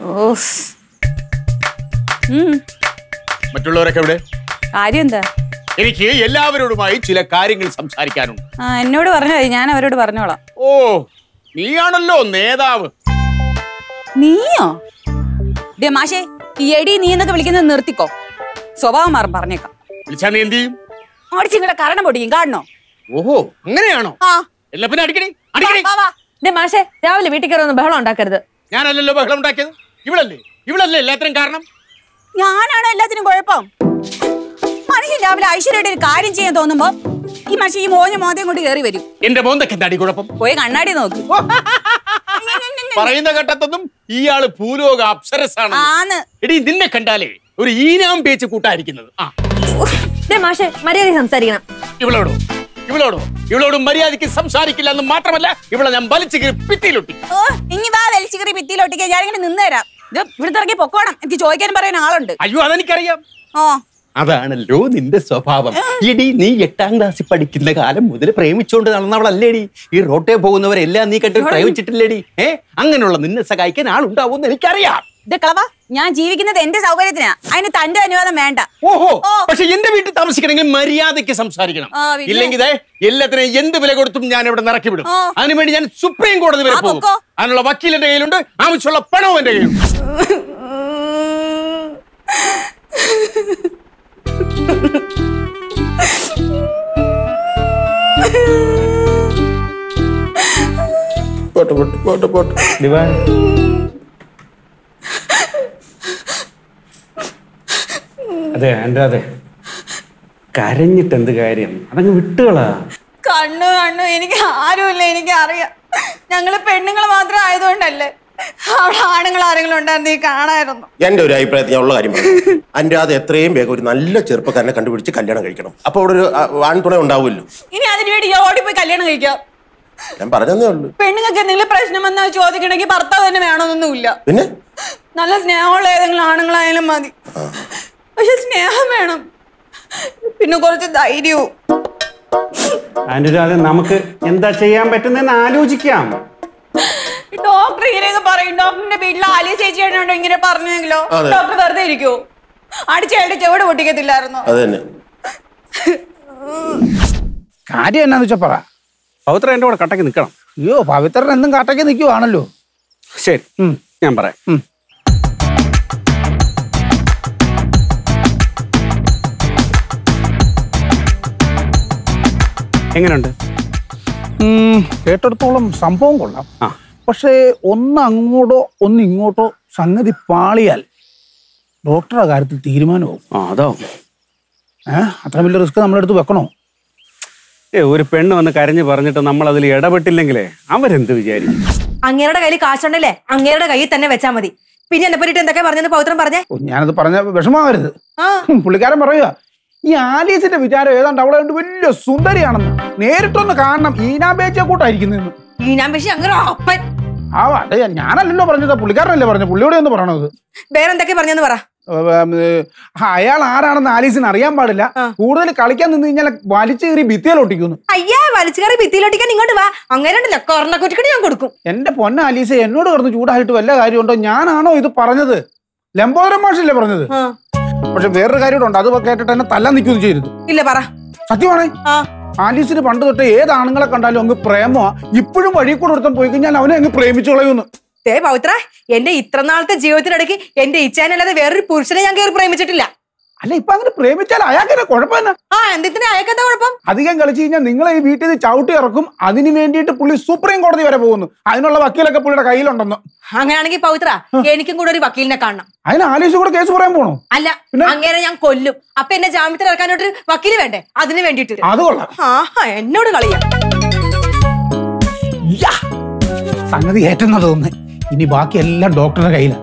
Of ഉം, മറ്റുള്ളവരൊക്കെ ഇവിടെ കാര്യം എന്താ എനിക്ക് എല്ലാവരോടുമായി ചില കാര്യങ്ങൾ സംസാരിക്കാനുണ്ട് ആ എന്നോട് പറഞ്ഞാൽ മതി ഞാൻ അവരോട് പറഞ്ഞോളാം ഓ നീയാണല്ലോ നേതാവ് നീയോ ഡേ മാഷേ ഈ എടി നീ എന്നൊക്കെ വിളിക്കുന്നത് നിർത്തിക്കോ സ്വഭാവം മാറും പറഞ്ഞേക്കാം വിളിച്ചാ നീ എന്ത് ചെയ്യും ഓടിച്ചിങ്ങളെ കരണം പൊടിക്കും കാണണോ ഓഹോ അങ്ങനെയാണോ ആ എല്ലാ പിന്നെ അടിക്കണേ അടിക്കണേ വാ, വാ. ഡേ മാഷെ രാവിലെ വീട്ടിൽ കയറി ഒന്ന് ബഹളം ഉണ്ടാക്കരുത് ഞാനല്ലല്ലോ ബഹളം ഉണ്ടാക്കിയത് ഇവളല്ലേ ഇവളല്ലേ എല്ലാത്തിനും കാരണം ഞാനാണ് എല്ലാത്തിനും കുഴപ്പം മനുഷ്യൻ രാവിലെ ഐശ്വര്യമായിട്ട് ഒരു കാര്യം ചെയ്യാൻ തോന്നുമ്പോ ഈ മനുഷ്യൻ ഈ മോഞ്ഞ മോന്തയും കൊണ്ട് കയറി വരും എന്റെ മോന്തൊക്കെ എന്താ അടി കുഴപ്പം പോയി കണ്ണാടി നോക്ക് പറയുന്ന ഘട്ടത്തൊന്നും ഇയാള് ഭൂലോക അപ്സരസാണ് ആന്ന് എടി നിന്നെ കണ്ടാലേ ഒരു ഈനാം പേച്ച് കൂട്ടായിരിക്കുന്നത് ആ ഡേ മാഷെ മര്യാദ സംസാരിക്കണം ഇവളോടോ ഇവളോടോ ഇവളോട് മര്യാദയ്ക്ക് സംസാരിക്കില്ല എന്ന് മാത്രമല്ല ഇവളെ ഞാൻ വലിച്ചു കീറി ഭിത്തിയിലൊട്ടി ഓ ഇനി വാ വലിച്ചുകറി ഭിത്തിയിലൊട്ടിക്കാൻ ഞാനിങ്ങനെ നിന്ന് തരാം ഇത് ഇവിടുത്തെ ഇറങ്ങി പൊക്കോണം എനിക്ക് ചോദിക്കാൻ പറയാൻ ആളുണ്ട് അയ്യോ അതെനിക്കറിയാം ഓ അതാണല്ലോ നിന്റെ സ്വഭാവം എടി നീ എട്ടാം ക്ലാസ്സിൽ പഠിക്കുന്ന കാലം മുതൽ പ്രേമിച്ചോണ്ട് നടന്നവളല്ലേടി ഈ റോട്ടേ പോകുന്നവരെല്ലാം നീ കെട്ടി പ്രേമിച്ചിട്ടില്ലേടി ഏ അങ്ങനെയുള്ള നിന്നെ സഹായിക്കാൻ ആളുണ്ടാവുമെന്ന് എനിക്കറിയാം ഇത് കളവ ഞാൻ ജീവിക്കുന്നത് എന്റെ സൗകര്യത്തിനാ അതിന് തന്റെ അനുവാദം വേണ്ട ഓഹോ ഓ. പക്ഷെ എന്റെ വീട്ടിൽ താമസിക്കണമെങ്കിൽ മര്യാദയ്ക്ക് സംസാരിക്കണം ആ, പിന്നെ? ഇല്ലെങ്കിൽ ദേ, എല്ലാത്തിനും എന്ത് വില കൊടുത്തും ഞാൻ ഇവിടെ നിറക്കി വിടും ഓ. അതിനുവേണ്ടി ഞാൻ സുപ്രീം കോടതി വരെ ആ, പോകും പൊക്കോ. അതിനുള്ള വക്കീൽ എന്റെ കയ്യിലുണ്ട് ആവശ്യമുള്ള പണവും എന്റെ കയ്യിലുണ്ട് പോട്ടെ പോട്ടെ പോട്ടെ പോട്ടെ ദിവാൻ അതെ എൻ്റെ അതെ കരഞ്ഞിട്ട് എന്ത് കാര്യം അതങ്ങ് വിട്ടുകളാ കണ്ണു കണ്ണു എനിക്ക് ആരുമില്ല എനിക്ക് അറിയാം ഞങ്ങള് പെണ്ണുങ്ങൾ മാത്രം ആയതുകൊണ്ടല്ലേ അവിടെ ആണുങ്ങൾ ആരെങ്കിലും ഉണ്ടായിരുന്നു ഈ കാണായിരുന്നു എന്റെ ഒരു അഭിപ്രായത്തിൽ ഞാൻ ഉള്ള കാര്യം പറഞ്ഞു അനുരാധ എത്രയും വേഗം ഒരു നല്ല ചെറുപ്പക്കാരനെ കണ്ടുപിടിച്ച് കല്യാണം കഴിക്കണം അപ്പൊ അവിടെ ഒരു ആ, ആൺതുണ ഉണ്ടാവുമല്ലോ ഇനി അതിന് വേണ്ടി ഞാൻ ഓടിപ്പോയി കല്യാണം കഴിക്കാം ഞാൻ പറഞ്ഞതേ ഉള്ളൂ പെണ്ണുങ്ങൾക്ക് എന്തെങ്കിലും പ്രശ്നം വന്നാൽ ചോദിക്കണമെങ്കിൽ ഭർത്താവ് തന്നെ വേണമെന്നൊന്നുമില്ല പിന്നെ നല്ല സ്നേഹമുള്ള ഏതെങ്കിലും ആണുങ്ങളായാലും മതി പക്ഷെ സ്നേഹം വേണം പിന്നെ കുറച്ച് ധൈര്യവും അനുരാധ നമുക്ക് എന്താ ചെയ്യാൻ പറ്റുന്നതെന്ന് ആലോചിക്കാം ഡോക്ടർ ഇങ്ങനെയൊക്കെ പറയും ഡോക്ടറിന്റെ വീട്ടിൽ ആലിയ ചേച്ചിയാണോ ഇങ്ങനെ പറഞ്ഞെങ്കിലോ അതെ. ഡോക്ടർ വെറുതെ ഇരിക്കുവോ അടിച്ചയാളുടെ ചെവിട് പൊട്ടിക്കത്തില്ലായിരുന്നോ അത് തന്നെ കാര്യം എന്നാന്ന് വെച്ചാ പറ പവിത്ര എൻ്റെ കൂടെ കട്ടയ്ക്ക് നിൽക്കണം അയ്യോ പവിത്രൻ എന്നും കാട്ടയ്ക്ക് നിൽക്കുവാണല്ലോ ശരി ഞാൻ പറയാം ഉം. എങ്ങനെയുണ്ട് ഉം, കേട്ടിടത്തോളം സംഭവം കൊള്ളാം ആ. പക്ഷേ ഒന്ന് അങ്ങോട്ടോ ഒന്ന് ഇങ്ങോട്ടോ സംഗതി പാളിയാൽ ഡോക്ടറുടെ കാര്യത്തിൽ തീരുമാനമാവും ആ അതോ ഏഹ് അത്ര വലിയ റിസ്ക് നമ്മളെടുത്ത് വെക്കണോ ഏ ഒരു പെണ്ണ് വന്ന് കരഞ്ഞ് പറഞ്ഞിട്ട് നമ്മൾ അതിൽ ഇടപെട്ടില്ലെങ്കിലേ അവരെന്ത് വിചാരിക്കും അങ്ങേരുടെ കയ്യിൽ കാശുണ്ടല്ലേ അങ്ങേരുടെ കയ്യിൽ തന്നെ വെച്ചാ മതി പിന്നെ എന്നെ പറ്റിട്ട് എന്തൊക്കെ പറഞ്ഞെന്ന് പൗത്രം പറഞ്ഞേ ഓ, ഞാനത് പറഞ്ഞ വിഷമാവരുത് ആ ഉം, പുള്ളിക്കാരൻ പറയുക ഈ ആലീസിന്റെ വിചാരം ഏതാണ്ട് അവളെ കണ്ട് വലിയ സുന്ദരിയാണെന്ന് നേരിട്ടൊന്ന് കാണണം ഈനാബേച്ചെ കൂട്ടായിരിക്കുന്നെന്ന് ഈ ഞാൻ പക്ഷെ അങ്ങനെ അപ്പൻ ആ അതെ ഞാനല്ലല്ലോ പറഞ്ഞത് പുള്ളിക്കാരനല്ലേ പറഞ്ഞു പുള്ളിയോടെ ഒന്ന് പറയണത് വേറെന്തൊക്കെ പറഞ്ഞെന്ന് പറ ഉം, ഏർ, അയാൾ ആരാണെന്ന് ആലീസിന് അറിയാൻ പാടില്ല ആ. കൂടുതൽ കളിക്കാൻ നിന്ന് കഴിഞ്ഞാൽ വലിച്ചു കയറി ഭിത്തിയിലൊട്ടിക്കുന്നു അയ്യാ വലിച്ചു കയറി ഭിത്തിയിലൊട്ടിക്കാൻ ഇങ്ങോട്ട് വാ അങ്ങനെ ഉണ്ടല്ലോ കൊറണക്കുറ്റിക്കടി ഞാൻ കൊടുക്കും എന്റെ പൊന്ന ആലീസ എന്നോട് കിടന്ന് ചൂടായിട്ട് വല്ല കാര്യമുണ്ടോ ഞാനാണോ ഇത് പറഞ്ഞത് ലംബോദരം മാഷല്ലേ പറഞ്ഞത് ആ. പക്ഷെ വേറൊരു കാര്യമുണ്ട് അത് കേട്ടിട്ട് എന്നെ തല്ലാൻ നിൽക്കുന്നു ചെയ്യരുത് ഇല്ല പറ സത്യമാണേ ആ ആലീസിന് പണ്ട് തൊട്ട് ഏത് ആണുങ്ങളെ കണ്ടാലും അങ്ങ് പ്രേമോ ഇപ്പോഴും വഴി കൂടെ ഒരുത്തം പോയി കഴിഞ്ഞാൽ അവനെ അങ്ങ് പ്രേമിച്ചു കളയുന്നു ദേ പവിത്ര എന്റെ ഇത്ര നാളത്തെ ജീവിതത്തിനിടയ്ക്ക് എന്റെ ഇച്ഛാനല്ലാതെ വേറൊരു പുരുഷനെ ഞാൻ കയറി പ്രേമിച്ചിട്ടില്ല അല്ല ഇപ്പൊ അങ്ങനെ പ്രേമിച്ചാൽ അയാൾക്കെന്നെ കുഴപ്പം എന്നാ ആ എന്തിനാ അയക്കെന്താ കുഴപ്പം അധികം കളിച്ചു കഴിഞ്ഞാൽ നിങ്ങളെ ഈ വീട്ടിൽ നിന്ന് ചവിട്ടി ഇറക്കും അതിന് വേണ്ടിയിട്ട് പുള്ളി സുപ്രീം കോടതി വരെ പോകുന്നു അതിനുള്ള വക്കീലൊക്കെ പുള്ളിയുടെ കയ്യിലുണ്ടെന്ന് അങ്ങനെയാണെങ്കിൽ പവിത്ര എനിക്കും കൂടെ ഒരു വക്കീലിനെ കാണണം അതിന് ആലീസ് കൂടെ കേസ് പറയാൻ പോണോ അല്ല പിന്നെ? അങ്ങനെ ഞാൻ കൊല്ലും അപ്പൊ എന്നെ ജാമ്യത്തിൽ ഇറക്കാനോട്ട് വക്കീല് വേണ്ടേ അതിന് വേണ്ടിട്ട് അത് കൊള്ളാം ആ എന്നോട് കളിയാ യ്യാ! സംഗതി ഏറ്റുന്ന തോന്നുന്നു ഇനി ബാക്കി എല്ലാം ഡോക്ടറുടെ കയ്യിലാണ്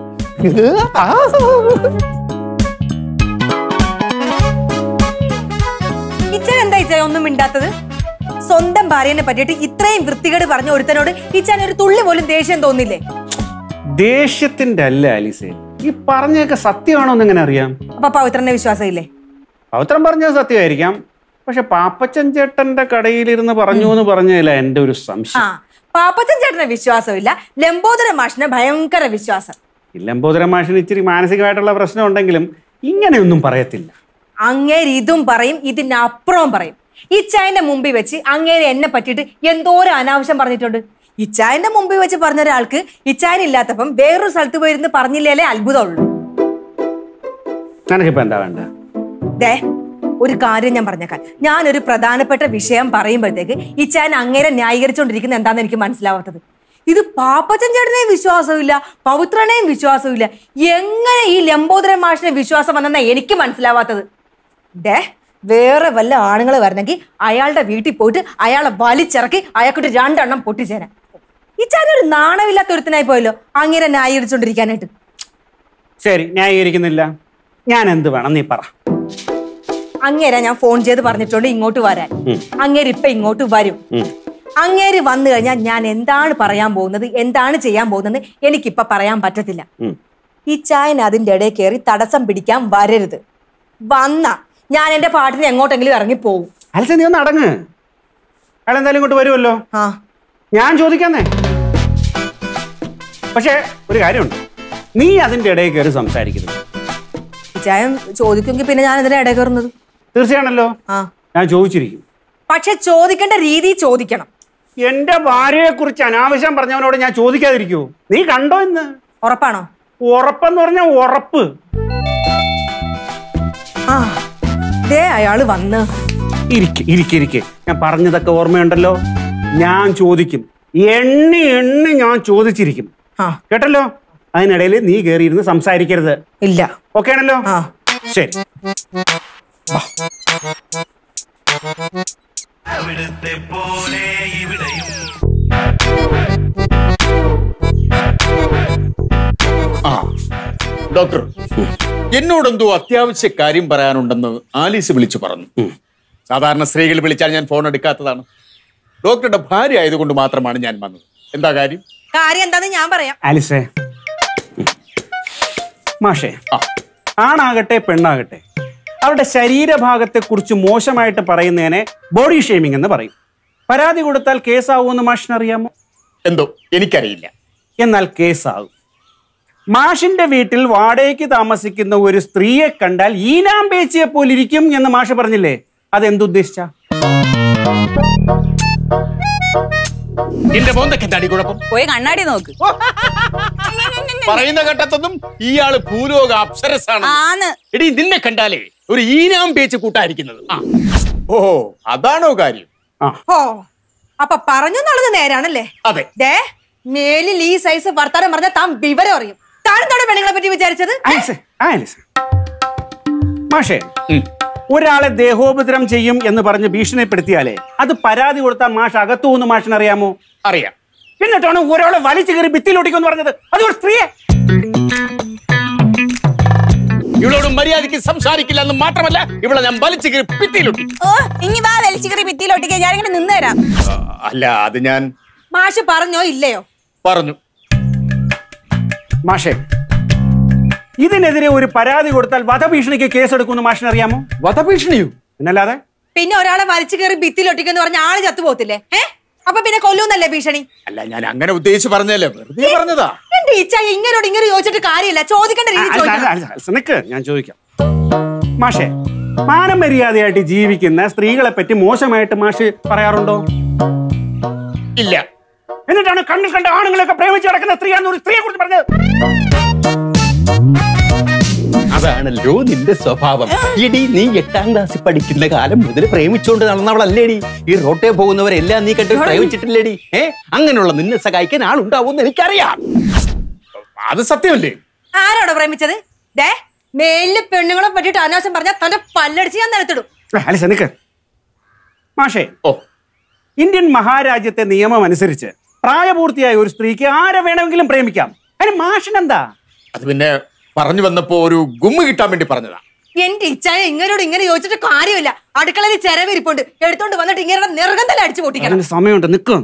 ഇച്ചാൻ എന്താ ഇച്ചാൻ ഒന്നും മിണ്ടാത്തത് സ്വന്തം ഭാര്യനെ പറ്റിയിട്ട് ഇത്രയും വൃത്തികേട് പറഞ്ഞ ഒരുത്തനോട് ഇച്ചാൻ ഒരു തുള്ളി പോലും ദേഷ്യം തോന്നില്ലേ ദേഷ്യത്തിന്റെ അല്ല അലിസേ ഈ പറഞ്ഞൊക്കെ സത്യമാണോ എന്ന് എങ്ങനെ അറിയാം അപ്പൊ പവിത്രന്റെ വിശ്വാസം ഇല്ലേ പവിത്രം പറഞ്ഞത് സത്യമായിരിക്കാം പക്ഷെ പാപ്പച്ചൻ ചേട്ടന്റെ കടയിലിരുന്ന് പറഞ്ഞു എന്ന് പറഞ്ഞതില്ല എന്റെ ഒരു ആ സംശയം പാപ്പച്ചൻ ചേട്ടന് വിശ്വാസമില്ല ലംബോദര മാഷിന് ഭയങ്കര വിശ്വാസം ലംബോദര മാഷിന് ഇച്ചിരി മാനസികമായിട്ടുള്ള പ്രശ്നം ഉണ്ടെങ്കിലും ഇങ്ങനെയൊന്നും പറയത്തില്ല അങ്ങേര് ഇതും പറയും ഇതിനപ്പുറവും പറയും ഇച്ചായന്റെ മുമ്പിൽ വെച്ച് അങ്ങേര് എന്നെ പറ്റിയിട്ട് എന്തോരം അനാവശ്യം പറഞ്ഞിട്ടുണ്ട് ഇച്ചായന്റെ മുമ്പിൽ വെച്ച് പറഞ്ഞ ഒരാൾക്ക് ഇച്ചായൻ ഇല്ലാത്തപ്പം വേറൊരു സ്ഥലത്ത് പോയിരുന്ന് പറഞ്ഞില്ലേ അത്ഭുതമുള്ളൂ നിനക്കിപ്പോ എന്താ വേണ്ട ദേ ഒരു കാര്യം ഞാൻ പറഞ്ഞേക്കാം ഞാനൊരു പ്രധാനപ്പെട്ട വിഷയം പറയുമ്പോഴത്തേക്ക് ഇച്ചായൻ അങ്ങേരെ ന്യായീകരിച്ചുകൊണ്ടിരിക്കുന്ന എന്താണെന്ന് എനിക്ക് മനസ്സിലാവാത്തത് ഇത് പാപ്പച്ചൻ ചേട്ടനെയും വിശ്വാസമില്ല പവിത്രനെയും വിശ്വാസമില്ല എങ്ങനെ ഈ ലംബോദരൻ മാഷിനെ വിശ്വാസം വന്നെന്നാ എനിക്ക് മനസ്സിലാവാത്തത് ദേ വേറെ വല്ല ആണുങ്ങൾ വരണമെങ്കിൽ അയാളുടെ വീട്ടിൽ പോയിട്ട് അയാളെ വലിച്ചിറക്കി അയാൾക്കൊട്ട് രണ്ടെണ്ണം പൊട്ടിച്ചേരാൻ ഇച്ചാൻ ഒരു നാണമില്ലാത്ത ഒരുത്തനായി പോയല്ലോ അങ്ങേരെ ന്യായീകരിച്ചുകൊണ്ടിരിക്കാനായിട്ട് ശരി ന്യായീകരിക്കുന്നില്ല ഞാൻ എന്ത് വേണം നീ പറ അങ്ങേരെ ഞാൻ ഫോൺ ചെയ്ത് പറഞ്ഞിട്ടുണ്ട് ഇങ്ങോട്ട് വരാൻ അങ്ങേര് ഇപ്പൊ ഇങ്ങോട്ട് വരും അങ്ങേര് വന്നു കഴിഞ്ഞാൽ ഞാൻ എന്താണ് പറയാൻ പോകുന്നത് എന്താണ് ചെയ്യാൻ പോകുന്നത് എനിക്കിപ്പൊ പറയാൻ പറ്റത്തില്ല ഉം. ഈ ചായൻ അതിന്റെ ഇടയിൽ കയറി തടസ്സം പിടിക്കാൻ വരരുത് വന്ന ഞാൻ എന്റെ പാട്ടിന് എങ്ങോട്ടെങ്കിലും ഇറങ്ങി പോവും അലസ നീ ഒന്ന് അടങ്ങ് അയാൾ എന്തായാലും ഇങ്ങോട്ട് വരുമല്ലോ ആ ഞാൻ ചോദിക്കാന്നേ പക്ഷേ ഒരു കാര്യമുണ്ട് നീ അതിന്റെ ഇടയിൽ കയറി സംസാരിക്കരുത് ഈ ചായൻ ചോദിക്കുമെങ്കിൽ പിന്നെ ഞാൻ എന്തിനാ ഇടയിൽ കയറുന്നത് തീർച്ചയാണല്ലോ ആ ഞാൻ ചോദിച്ചിരിക്കും പക്ഷെ ചോദിക്കേണ്ട രീതി ചോദിക്കണം എന്റെ ഭാര്യയെ കുറിച്ച് അനാവശ്യം പറഞ്ഞവനോട് ഞാൻ ചോദിക്കാതിരിക്കൂ നീ കണ്ടോ ഇന്ന് ഉറപ്പാണോ ഉറപ്പെന്ന് പറഞ്ഞ ഉറപ്പ് ആ ദേ അയാള് വന്ന് ഇരിക്കെ ഇരിക്കെ ഇരിക്കെ ഞാൻ പറഞ്ഞതൊക്കെ ഓർമ്മയുണ്ടല്ലോ ഞാൻ ചോദിക്കും എണ്ണി എണ്ണി ഞാൻ ചോദിച്ചിരിക്കും ആ കേട്ടല്ലോ അതിനിടയിൽ നീ കയറിയിരുന്ന് സംസാരിക്കരുത് ഇല്ല ഓക്കെ ആണല്ലോ ആ ശരി ആ ഡോക്ടർ എന്നോടെന്തോ അത്യാവശ്യ കാര്യം പറയാനുണ്ടെന്ന് ആലീസ് വിളിച്ചു പറഞ്ഞു സാധാരണ സ്ത്രീകൾ വിളിച്ചാൽ ഞാൻ ഫോൺ എടുക്കാത്തതാണ് ഡോക്ടറുടെ ഭാര്യ ആയതുകൊണ്ട് മാത്രമാണ് ഞാൻ വന്നത് എന്താ കാര്യം കാര്യം എന്താന്ന് ഞാൻ പറയാം ആലിസേ മാഷേ ആ ആണാകട്ടെ പെണ്ണാകട്ടെ അവരുടെ ശരീരഭാഗത്തെ കുറിച്ച് മോശമായിട്ട് പറയുന്നതിനെ ബോഡി ഷേമിംഗ് എന്ന് പറയും പരാതി കൊടുത്താൽ കേസാവുമെന്ന് മാഷിനറിയാമോ എന്തോ എനിക്കറിയില്ല എന്നാൽ കേസാകും മാഷിന്റെ വീട്ടിൽ വാടകയ്ക്ക് താമസിക്കുന്ന ഒരു സ്ത്രീയെ കണ്ടാൽ ഈനാം പേച്ചിയെ പോലിരിക്കും എന്ന് മാഷ് പറഞ്ഞില്ലേ അതെന്തുദ്ദേശിച്ച എന്റെ മോന്തൊക്കെ തടി കുഴപ്പം പോയി കണ്ണാടി നോക്ക് പറയുന്ന ഘട്ടത്തൊന്നും ഇയാള് ഭൂലോക അപ്സരസാണ് ആന്ന് എടി നിന്നെ കണ്ടാലേ ഒരു ഈനാം പേച്ച് കൂട്ടായിരിക്കുന്നത് ആ ഓ അതാണോ കാര്യം ആ ഓ അപ്പൊ പറഞ്ഞു എന്നുള്ളത് നേരാണല്ലേ അതെ ദേ മേലിൽ ഈ സൈസ് വർത്താനം പറഞ്ഞാൽ താൻ വിവരം അറിയും താനെന്താണ് പെണ്ണുങ്ങളെ പറ്റി വിചാരിച്ചത് ആലിസേ, ആലിസേ. മാഷേ ഉം. ഒരാളെ ദേഹോപദ്രം ചെയ്യും എന്ന് പറഞ്ഞ് ഭീഷണിപ്പെടുത്തിയാലേ അത് പരാതി കൊടുത്താൽ മാഷ് അകത്തു എന്ന് മാഷിനറിയാമോ അറിയാം എന്നിട്ടാണ് ഒരാളെ വലിച്ചു കയറി ഭിത്തിയിലൊട്ടിക്കുമെന്ന് പറഞ്ഞത് അത് ഒരു സ്ത്രീയെ ഇവളോട് മര്യാദയ്ക്ക് സംസാരിക്കില്ല എന്ന് മാത്രമല്ല ഇവളെ ഞാൻ വലിച്ചു കീറി ഭിത്തിയിലൊട്ടി ഓ ഇനി വാ വലിച്ചുകറി ഭിത്തിയിലൊട്ടിക്കാൻ ഞാനിങ്ങനെ നിന്ന് തരാം ആ, അല്ല അത് ഞാൻ മാഷ് പറഞ്ഞോ ഇല്ലയോ പറഞ്ഞു മാഷേ ഇതിനെതിരെ ഒരു പരാതി കൊടുത്താൽ വധഭീഷണിക്ക് കേസെടുക്കുമെന്ന് മാഷിനറിയാമോ വധഭീഷണിയോ എന്നല്ലാതെ പിന്നെ ഒരാളെ വലിച്ചു കയറി ഭിത്തിയിലൊട്ടിക്കെന്ന് പറഞ്ഞ ആള് ചത്തുപോകത്തില്ലേ ഏ അപ്പൊ പിന്നെ കൊല്ലൂന്നല്ലേ ഭീഷണി അല്ല ഞാൻ അങ്ങനെ ഉദ്ദേശിച്ച് പറഞ്ഞല്ലേ വെറുതെ പറഞ്ഞതാ എന്റെ ഇച്ഛ ഇങ്ങനോട് ഇങ്ങനെ ചോദിച്ചിട്ട് കാര്യമില്ല ചോദിക്കേണ്ട രീതി അല്ല, ചോദിക്കണം അല്ല, അല്ല, നിക്ക് ഞാൻ ചോദിക്കാം മാഷേ മാനം മര്യാദയായിട്ട് ജീവിക്കുന്ന സ്ത്രീകളെ പറ്റി മോശമായിട്ട് മാഷ് പറയാറുണ്ടോ ഇല്ല എന്നിട്ടാണ് കണ്ണിൽ കണ്ട ആണുങ്ങളൊക്കെ പ്രേമിച്ച് നടക്കുന്ന സ്ത്രീയാണെന്ന് ഒരു സ്ത്രീയെ കുറിച്ച് പറഞ്ഞത് അതാണല്ലോ നിന്റെ സ്വഭാവം ഇടി നീ എട്ടാം ക്ലാസ്സിൽ പഠിക്കുന്ന കാലം മുതൽ പ്രേമിച്ചുകൊണ്ട് നടന്നവളല്ലേടി ഈ റോട്ടേ പോകുന്നവരെല്ലാം നീ കണ്ട് പ്രേമിച്ചിട്ടില്ലേടി ഏ അങ്ങനെയുള്ള നിന്നെ സഹായിക്കാൻ ആളുണ്ടാവുമെന്ന് എനിക്കറിയാം അത് സത്യമല്ലേ ആരോടാ പ്രേമിച്ചത് ദേ മേലില് പെണ്ണുങ്ങളെ പറ്റിട്ട് അനാവശ്യം പറഞ്ഞാൽ തന്റെ പല്ലടിച്ച് ഞാൻ നിലത്തിടും അലിസ നിക്ക് മാഷേ ഓ ഇന്ത്യൻ മഹാരാജ്യത്തെ നിയമം അനുസരിച്ച് പ്രായപൂർത്തിയായ ഒരു സ്ത്രീക്ക് ആരെ വേണമെങ്കിലും പ്രേമിക്കാം അതിന് മാഷിനെന്താ അത് പിന്നെ പറഞ്ഞു വന്നപ്പോ ഒരു ഗുമ്മ് കിട്ടാൻ വേണ്ടി പറഞ്ഞതാ എന്റെ ഇച്ഛായ ഇങ്ങനോട് ഇങ്ങനെ ചോദിച്ചിട്ട് കാര്യമില്ല അടുക്കളയിൽ ചെരവിരിപ്പുണ്ട് എടുത്തോണ്ട് വന്നിട്ട് ഇങ്ങനെ നിർഗന്ധല അടിച്ചു പൊട്ടിക്കണം അതിന് സമയമുണ്ട് നിൽക്കും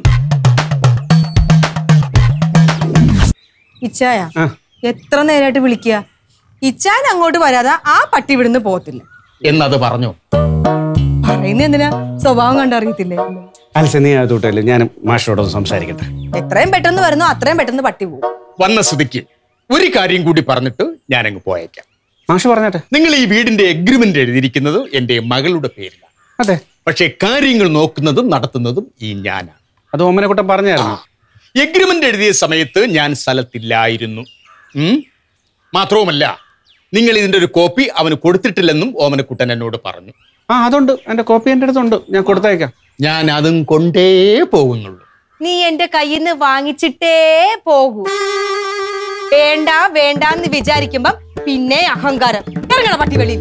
ഇച്ഛായ ആ. എത്ര നേരമായിട്ട് വിളിക്കുക ഇച്ഛാൻ അങ്ങോട്ട് വരാതെ ആ പട്ടി ഇവിടുന്ന് പോകത്തില്ല എന്നത് പറഞ്ഞു പറയുന്ന എന്തിനാ സ്വഭാവം കണ്ടറിയത്തില്ലേ അലിസ നീ അതോട്ടല്ലേ ഞാൻ മാഷിനോടൊന്ന് സംസാരിക്കട്ടെ എത്രയും പെട്ടെന്ന് വരുന്നു അത്രയും പെട്ടെന്ന് പട്ടി പോകും വന്ന സ്ഥിതിക്ക് ഒരു കാര്യം കൂടി പറഞ്ഞിട്ട് ഞാനങ്ങ് പോയേക്കാം മാഷ് പറഞ്ഞാട്ടെ നിങ്ങൾ ഈ വീടിന്റെ എഗ്രിമെന്റ് എഴുതിയിരിക്കുന്നത് എന്റെ മകളുടെ പേരിലാണ് അതെ പക്ഷെ കാര്യങ്ങൾ നോക്കുന്നതും നടത്തുന്നതും ഈ ഞാനാണ് അത് ഓമനക്കുട്ടൻ പറഞ്ഞായിരുന്നു എഗ്രിമെന്റ് എഴുതിയ സമയത്ത് ഞാൻ സ്ഥലത്തില്ലായിരുന്നു ഉം? മാത്രവുമല്ല നിങ്ങൾ ഇതിന്റെ ഒരു കോപ്പി അവന് കൊടുത്തിട്ടില്ലെന്നും ഓമനക്കുട്ടൻ എന്നോട് പറഞ്ഞു ആ അതുണ്ട് എന്റെ കോപ്പി എൻ്റെ അടുത്തുണ്ട് ഞാൻ കൊടുത്തയക്കാം ഞാൻ അതും കൊണ്ടേ പോകുന്നുള്ളൂ നീ എന്റെ കയ്യിൽ നിന്ന് വാങ്ങിച്ചിട്ടേ പോകൂ വേണ്ട വേണ്ട എന്ന് വിചാരിക്കുമ്പം പിന്നെ അഹങ്കാരം ഇറങ്ങണ പട്ടി വെളിയിൽ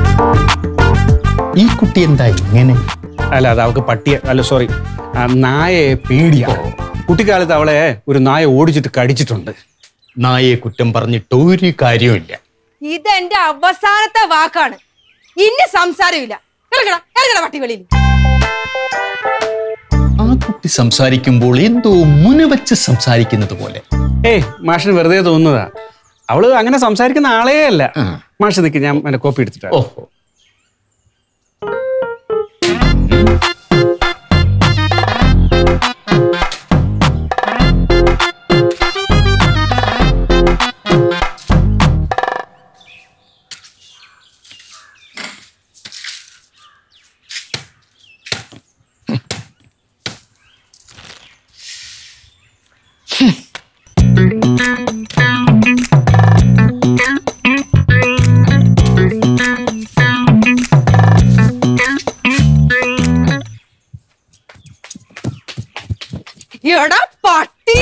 ഈ കുട്ടി എന്താ ഇങ്ങനെ അല്ല അത് അവൾക്ക് പട്ടിയെ അല്ല സോറി നായയെ പേടിയാ കുട്ടിക്കാലത്ത് അവളെ ഒരു നായ ഓടിച്ചിട്ട് കടിച്ചിട്ടുണ്ട് നായെ കുറ്റം പറഞ്ഞിട്ട് ഒരു കാര്യമില്ല ഇതെന്റെ അവസാനത്തെ വാക്കാണ് ഇനി സംസാരമില്ല ഇറങ്ങണ ഇറങ്ങണ പട്ടി വെളിയിൽ ആ കുട്ടി സംസാരിക്കുമ്പോൾ എന്തോ മുനവച്ച് സംസാരിക്കുന്നത് പോലെ ഏയ് മാഷിന് വെറുതെ തോന്നുന്നതാ അവള് അങ്ങനെ സംസാരിക്കുന്ന ആളേ അല്ല മാഷ് നിൽക്ക് ഞാൻ എന്റെ കോപ്പി എടുത്തിട്ടാ ഓഹോ എടാ പട്ടി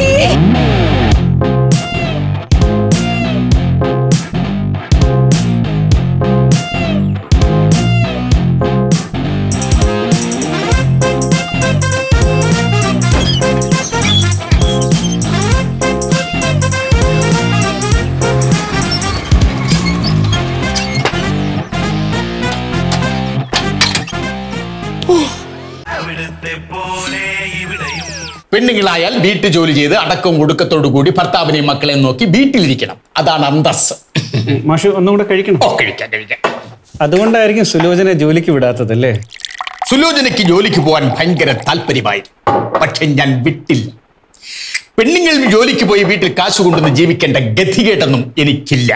പെണ്ണുങ്ങളായാൽ വീട്ടു ജോലി ചെയ്ത് അടക്കവും ഒടുക്കത്തോടു കൂടി ഭർത്താവിനെയും മക്കളെയും നോക്കി വീട്ടിലിരിക്കണം അതാണ് അന്തസ് ഉം, മാഷ് ഒന്നും കൂടെ കഴിക്കണം ഓ കഴിക്കാം കഴിക്കാം അതുകൊണ്ടായിരിക്കും സുലോചന ജോലിക്ക് വിടാത്തത് അല്ലേ സുലോചനയ്ക്ക് ജോലിക്ക് പോകാൻ ഭയങ്കര താല്പര്യമായിരുന്നു പക്ഷെ ഞാൻ വിട്ടില്ല പെണ്ണുങ്ങൾ ജോലിക്ക് പോയി വീട്ടിൽ കാശ് കൊണ്ടുവന്ന് ജീവിക്കേണ്ട ഗതികേട്ടൊന്നും എനിക്കില്ല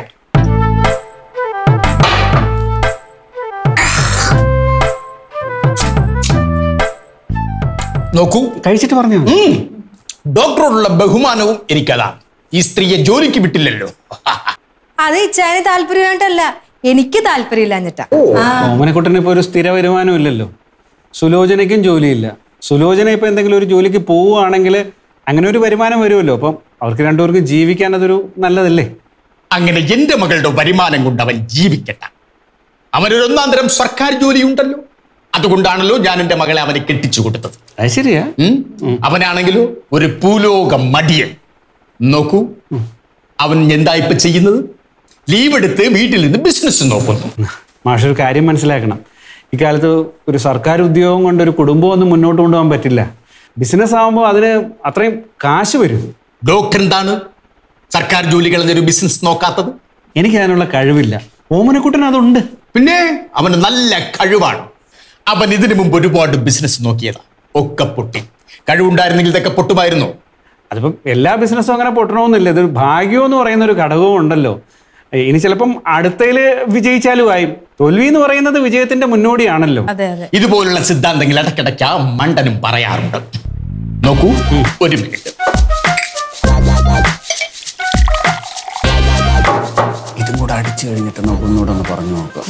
നോക്കൂ കഴിച്ചിട്ട് പറഞ്ഞോ ഉം, ഡോക്ടറോടുള്ള ബഹുമാനവും എനിക്കതാണ് ഈ സ്ത്രീയെ ജോലിക്ക് വിട്ടില്ലല്ലോ അത് ഇച്ചാന് താല്പര്യമായിട്ടല്ല എനിക്ക് താല്പര്യമില്ലാഞ്ഞിട്ടാ ആ ഓമനക്കുട്ടന് ഇപ്പൊ ഒരു സ്ഥിര വരുമാനം ഇല്ലല്ലോ സുലോചനയ്ക്കും ജോലിയില്ല സുലോചന ഇപ്പൊ എന്തെങ്കിലും ഒരു ജോലിക്ക് പോവുകയാണെങ്കിൽ അങ്ങനെ ഒരു വരുമാനം വരുമല്ലോ അപ്പം അവർക്ക് രണ്ടുപേർക്കും ജീവിക്കാൻ അതൊരു നല്ലതല്ലേ അങ്ങനെ എന്റെ മകളുടെ വരുമാനം കൊണ്ട് അവൻ ജീവിക്കട്ടെ അവനൊരു ഒന്നാം തരം സർക്കാർ ജോലിയുണ്ടല്ലോ അതുകൊണ്ടാണല്ലോ ഞാൻ എന്റെ മകളെ അവനെ കെട്ടിച്ചു കൊടുത്തത് അത് ശരിയാ ഉം? അവനാണെങ്കിലോ ഒരു ഭൂലോക മടിയൻ നോക്കൂ അവൻ എന്താ ഇപ്പൊ ചെയ്യുന്നത് ലീവ് എടുത്ത് വീട്ടിൽ നിന്ന് ബിസിനസ് നോക്കുന്നു മാഷ് ഒരു കാര്യം മനസ്സിലാക്കണം ഇക്കാലത്ത് ഒരു സർക്കാർ ഉദ്യോഗം കൊണ്ട് ഒരു കുടുംബമൊന്നും മുന്നോട്ട് കൊണ്ടുപോകാൻ പറ്റില്ല ബിസിനസ് ആകുമ്പോൾ അതിന് അത്രയും കാശ് വരും ഡോക്ടർ എന്താണ് സർക്കാർ ജോലി കളഞ്ഞൊരു ബിസിനസ് നോക്കാത്തത് എനിക്ക് അതിനുള്ള കഴിവില്ല ഓമനക്കുട്ടൻ അതുണ്ട് പിന്നെ അവന് നല്ല കഴിവാണ് അവൻ ഇതിനു മുമ്പ് ഒരുപാട് ബിസിനസ് നോക്കിയതാ ഒക്കെ പൊട്ടി കഴിവുണ്ടായിരുന്നെങ്കിൽ ഇതൊക്കെ പൊട്ടുമായിരുന്നോ അതിപ്പം എല്ലാ ബിസിനസ്സും അങ്ങനെ പൊട്ടണമെന്നില്ല ഇതൊരു ഭാഗ്യം എന്ന് പറയുന്ന ഒരു ഘടകവും ഉണ്ടല്ലോ ഇനി ചിലപ്പം അടുത്തതിൽ വിജയിച്ചാലും ആയും തോൽവി എന്ന് പറയുന്നത് വിജയത്തിന്റെ മുന്നോടിയാണല്ലോ അതെ അതെ ഇതുപോലുള്ള സിദ്ധാന്തങ്ങൾ ഇടയ്ക്കിടയ്ക്ക് ആ മണ്ടനും പറയാറുണ്ട് നോക്കൂ ഒരു മിനിറ്റ് ഇതും കൂടെ അടിച്ചു കഴിഞ്ഞിട്ട് നമുക്ക് ഒന്നുകൂടെ ഒന്ന് പറഞ്ഞു നോക്കാം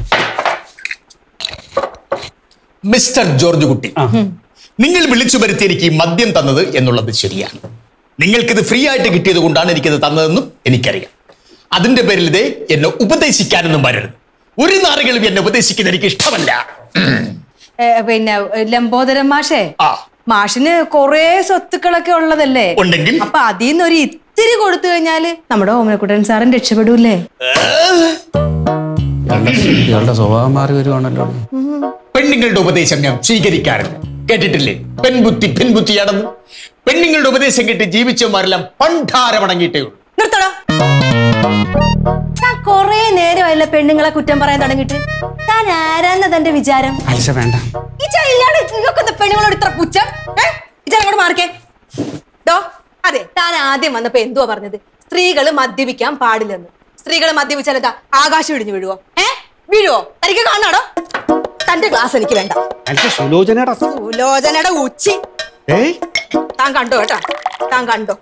മിസ്റ്റർ ജോർജ് കുട്ടി നിങ്ങൾ വിളിച്ചു വരുത്തി എനിക്ക് ഈ മദ്യം തന്നത് എന്നുള്ളത് ശരിയാണ് നിങ്ങൾക്കിത് ഫ്രീ ആയിട്ട് കിട്ടിയത് കൊണ്ടാണ് എനിക്കിത് തന്നതെന്നും എനിക്കറിയാം അതിന്റെ പേരിൽ ഇതേ എന്നെ ഉപദേശിക്കാനൊന്നും വരരുത് ഒരു നാറുകളും എന്നെ ഉപദേശിക്കുന്നത് എനിക്ക് ഇഷ്ടമല്ല ഏ, പിന്നെ ലംബോദരൻ മാഷേ ആ മാഷിന് കൊറേ സ്വത്തുക്കളൊക്കെ ഉള്ളതല്ലേ ഉണ്ടെങ്കിൽ അപ്പൊ അതിൽ നിന്ന് ഒരു ഇത്തിരി കൊടുത്തു കഴിഞ്ഞാല് നമ്മുടെ ഓമനക്കുട്ടൻ സാറൻ രക്ഷപ്പെടൂലേ ഇയാളുടെ സ്വഭാവം മാറി വരുവാണല്ലോ പെണ്ണുങ്ങളുടെ ഉപദേശം ഞാൻ സ്വീകരിക്കാറില്ല കേട്ടിട്ടില്ലേ പെൺബുദ്ധി പെൺബുദ്ധിയാണെന്ന് പെണ്ണുങ്ങളുടെ ഉപദേശം കേട്ട് ജീവിച്ചവന്മാരെല്ലാം പണ്ടാരമടങ്ങിയിട്ടേ ഉള്ളൂ നിർത്തടോ ഞാൻ കൊറേ നേരമല്ല പെണ്ണുങ്ങളെ കുറ്റം പറയാൻ തുടങ്ങിയിട്ട് ഞാൻ ആരാന്ന തന്റെ വിചാരം അലിസ വേണ്ട ഈ ചൈലാണ് നിങ്ങൾക്കൊന്ന് പെണ്ണുങ്ങളോട് ഇത്ര പുച്ഛം ഏ ഇച്ചാ അങ്ങോട്ട് മാറിക്കേ ഡോ അതെ താൻ ആദ്യം വന്നപ്പോ എന്തുവാ പറഞ്ഞത് സ്ത്രീകൾ മദ്യപിക്കാൻ പാടില്ലെന്ന് സ്ത്രീകൾ മദ്യപിച്ചാൽ എന്താ ആകാശം ഇടിഞ്ഞു വീഴുവോ ഏ വീഴുവോ തനിക്ക് കാണാടോ തന്റെ ഗ്ലാസ് എനിക്ക് വേണ്ട അലിച്ച സുലോചനയുടെ സുലോചനയുടെ ഉച്ചി ഏയ് താൻ കണ്ടോ കേട്ടാ താൻ കണ്ടോ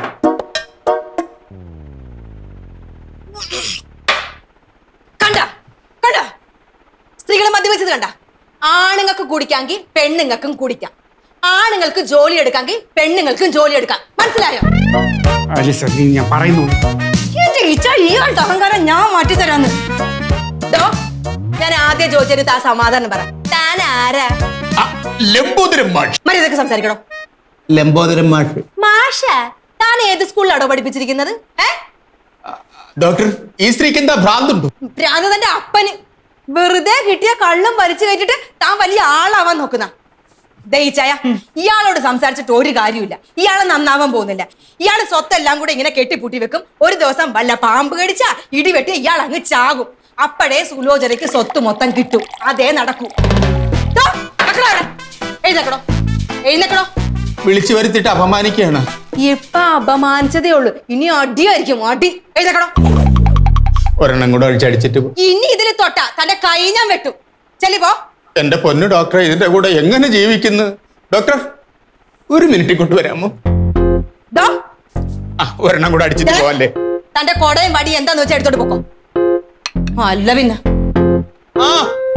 കണ്ട കണ്ട സ്ത്രീകളെ മദ്യപിച്ചത് കണ്ട ആണുങ്ങൾക്ക് കുടിക്കാമെങ്കിൽ പെണ്ണുങ്ങൾക്കും കുടിക്കാം ആണുങ്ങൾക്ക് ജോലി എടുക്കാമെങ്കിൽ പെണ്ണുങ്ങൾക്കും ജോലി എടുക്കാം മനസ്സിലായോ അലിച്ച നീ ഞാൻ പറയുന്നു എന്റെ ഈച്ച ഇയാളുടെ അഹങ്കാരം ഞാൻ മാറ്റിത്തരാന്ന് ദോ, ഞാൻ ആദ്യം ചോദിച്ചതിന് താ സമാധാനം പറ താൻ ആരാ ലംബോദരം മാഷ് മര്യാദക്ക് സംസാരിക്കണോ ലംബോദരം മാഷ് മാഷ താൻ ഏത് സ്കൂളിലാണോ പഠിപ്പിച്ചിരിക്കുന്നത് ഏ ഡോക്ടർ ഈ സ്ത്രീക്ക് എന്താ ഭ്രാന്തുണ്ടോ ഭ്രാന്ത് തന്റെ അപ്പന് വെറുതെ കിട്ടിയ കള്ളും വലിച്ചു കയറ്റിട്ട് താൻ വലിയ ആളാവാൻ നോക്കുന്ന ദയിച്ചായ ഇയാളോട് സംസാരിച്ചിട്ട് ഒരു കാര്യമില്ല ഇയാളെ നന്നാവാൻ പോകുന്നില്ല ഇയാള് സ്വത്തെല്ലാം കൂടെ ഇങ്ങനെ കെട്ടിപ്പൂട്ടി വെക്കും ഒരു ദിവസം വല്ല പാമ്പ് കടിച്ച ഇടിവെട്ടി ഇയാൾ അങ്ങ് ചാകും അപ്പഴേ സുലോചനയ്ക്ക് സ്വത്ത് മൊത്തം കിട്ടും അതേ നടക്കൂ ദോ, നടക്കടോ അവിടെ. എഴുന്നേക്കടോ എഴുന്നേക്കടോ വിളിച്ചു വരുത്തിട്ട് അപമാനിക്കുകയാണ് ഇപ്പൊ അപമാനിച്ചതേ ഉള്ളൂ ഇനി അടിയായിരിക്കും അടി എഴുന്നേക്കടോ ഒരെണ്ണം കൂടെ അടിച്ചടിച്ചിട്ട് പോ. ഇനി ഇതിൽ തൊട്ട തന്റെ കൈ ഞാൻ വെട്ടും ചെല്ലിപ്പോ എന്റെ പൊന്നു ഡോക്ടറെ ഇതിന്റെ കൂടെ എങ്ങനെ ജീവിക്കുന്നു ഡോക്ടർ ഒരു മിനിറ്റ് കൊണ്ടുവരാമോ ദോ ആ ഒരെണ്ണം കൂടെ അടിച്ചിട്ട് പോവല്ലേ തന്റെ കൊടയും വടി എന്താന്ന് വെച്ചാൽ എടുത്തോട്ട് പോക്കോ അല്ല പിന്നെ ആ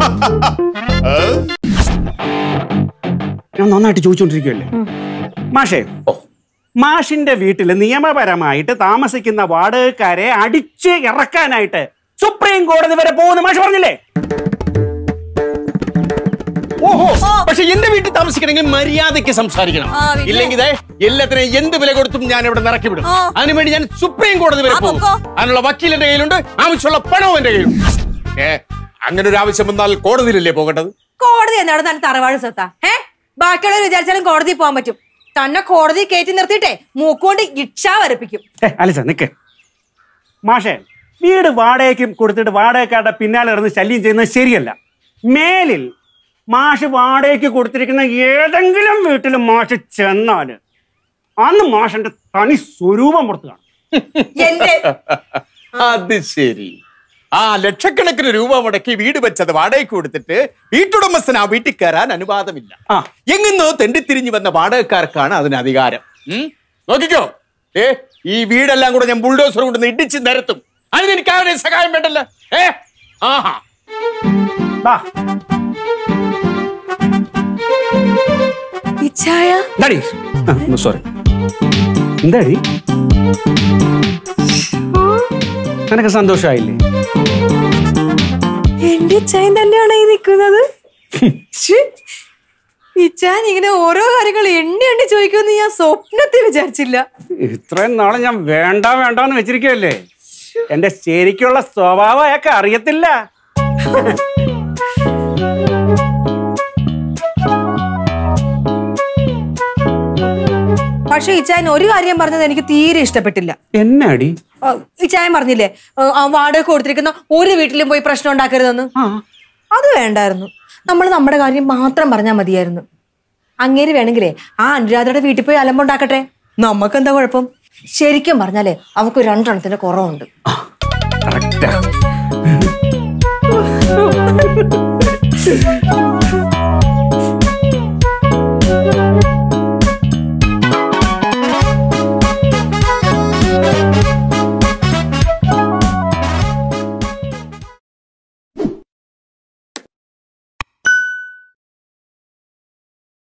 ഞാൻ നന്നായിട്ട് ചോദിച്ചോണ്ടിരിക്കുവല്ലേ മാഷേ മാഷിന്റെ വീട്ടിൽ നിയമപരമായിട്ട് താമസിക്കുന്ന വാടകക്കാരെ അടിച്ച് ഇറക്കാനായിട്ട് സുപ്രീം കോടതി വരെ പോകുന്ന മാഷ് പറഞ്ഞില്ലേ ഓഹോ പക്ഷെ എന്റെ വീട്ടിൽ താമസിക്കണമെങ്കിൽ മര്യാദയ്ക്ക് സംസാരിക്കണം ആ, പിന്നെ? ഇല്ലെങ്കിൽ ദേ, എല്ലാത്തിനെയും എന്ത് വില കൊടുത്തും ഞാൻ ഇവിടെ ഇറക്കി വിടും ആ. അതിനുവേണ്ടി ഞാൻ സുപ്രീം കോടതി വരെ ആ, പോകും പൊക്കോ. അതിനുള്ള വക്കീൽ എന്റെ കയ്യിലുണ്ട് ആവശ്യമുള്ള പണവും എന്റെ കയ്യിലുണ്ട് ഏ അങ്ങനെ ഒരു ആവശ്യം വന്നാൽ കോടതിയിലല്ലേ പോകേണ്ടത് കോടതി എന്താണ് തന്നെ തറവാട് സ്വത്താ ഏ ബാക്കിയുള്ളവർ വിചാരിച്ചാലും കോടതി പോകാൻ പറ്റും തന്നെ കോടതി കയറ്റി നിർത്തിയിട്ടേ മൂക്കുകൊണ്ട് ഇച്ഛ വരപ്പിക്കും ഏ, അലിസ നിക്ക് മാഷേ വീട് വാടകയ്ക്കും കൊടുത്തിട്ട് വാടകക്കാരുടെ പിന്നാലെ ഇറന്ന് ശല്യം ചെയ്യുന്നത് ശരിയല്ല മേലിൽ മാഷ് വാടകയ്ക്ക് കൊടുത്തിരിക്കുന്ന ഏതെങ്കിലും വീട്ടിൽ മാഷ് ചെന്നാല് അന്ന് മാഷിന്റെ തനി സ്വരൂപം പുറത്ത് കാണും എന്റെ അത് ശരി ആ ലക്ഷക്കണക്കിന് രൂപ മുടക്കി വീട് വെച്ചത് വാടകയ്ക്ക് കൊടുത്തിട്ട് വീട്ടുടമസ്ഥന് ആ വീട്ടിൽ കയറാൻ അനുവാദമില്ല ആ. എങ്ങുന്നോ തെണ്ടിത്തിരിഞ്ഞു വന്ന വാടകക്കാർക്കാണ് അതിന് അധികാരം ഉം? നോക്കിക്കോ ഏ ഈ വീടെല്ലാം കൂടെ ഞാൻ ബുൾഡോസർ കൊണ്ട് ഇടിച്ച് നിരത്തും അതിന് എനിക്ക് ആരുടെയും സഹായം വേണ്ടല്ലോ ഏ ആഹാ ദാ, ഇച്ഛായ എന്താടി സോറി എന്താടി നിനക്ക് സന്തോഷമായില്ലേ എന്റെ ഇച്ഛായൻ തന്നെയാണ് ഈ നിൽക്കുന്നത് ഇച്ചാൻ ഇങ്ങനെ ഓരോ കാര്യങ്ങൾ എണ്ണി എണ്ണി ചോദിക്കുമെന്ന് ഞാൻ സ്വപ്നത്തിൽ വിചാരിച്ചില്ല ഇത്രയും നാളെ ഞാൻ വേണ്ട വേണ്ടാന്ന് വെച്ചിരിക്കുവല്ലേ എന്റെ ശരിക്കുള്ള സ്വഭാവം അയാൾക്ക് അറിയത്തില്ല പക്ഷെ ഇച്ചായൻ ഒരു കാര്യം പറഞ്ഞത് എനിക്ക് തീരെ ഇഷ്ടപ്പെട്ടില്ല എന്നാടി ആ, ഇച്ചായൻ പറഞ്ഞില്ലേ ആ, ആ വാടക കൊടുത്തിരിക്കുന്ന ഒരു വീട്ടിലും പോയി പ്രശ്നം ഉണ്ടാക്കരുതെന്ന് അത് വേണ്ടായിരുന്നു നമ്മൾ നമ്മുടെ കാര്യം മാത്രം പറഞ്ഞാൽ മതിയായിരുന്നു അങ്ങേര് വേണമെങ്കിലേ ആ അനുരാധയുടെ വീട്ടിൽ പോയി അലമ്പുണ്ടാക്കട്ടെ നമുക്കെന്താ കുഴപ്പം ശരിക്കും പറഞ്ഞാലേ അവർക്ക് രണ്ടെണ്ണത്തിന്റെ കുറവുണ്ട് കറക്റ്റാ